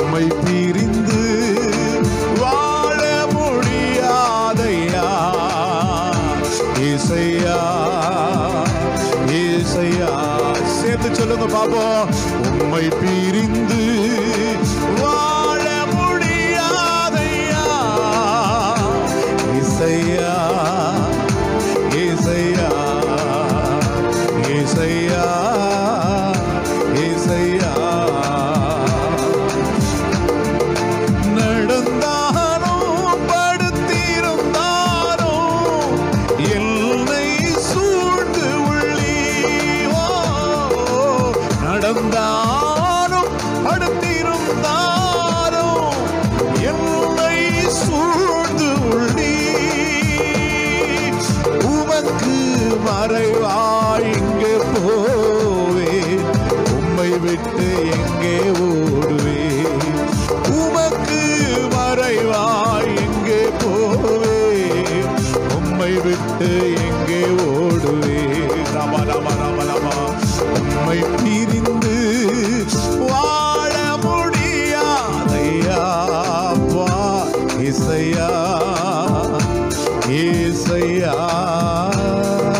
உம்மை பிரிந்து வாழ முடியாதையா இசையா இசையா சேர்த்து சொல்லுங்க பாப்போம் உம்மை பிரிந்து வாழ முடியாதையா இசையா இசையா இசையா இசையா நடந்தானோ படுத்திருந்தானோ என்னை சூழ்ந்து உள்ளீவோ நடந்தானோ படுத்திருந்தானோ என்னை சூழ்ந்து உள்ளீ உமக்கு மறைவாய் இங்கே போவே உம்மை விட்டு எங்கே ஓடுவே உமக்கு மறைவாய் எங்கே போவே உம்மை விட்டு எங்கே ஓடுவே ரம ரம ரம ரம உம்மை பிரிந்து வாழ முடியாதையா வா இசையா இசையா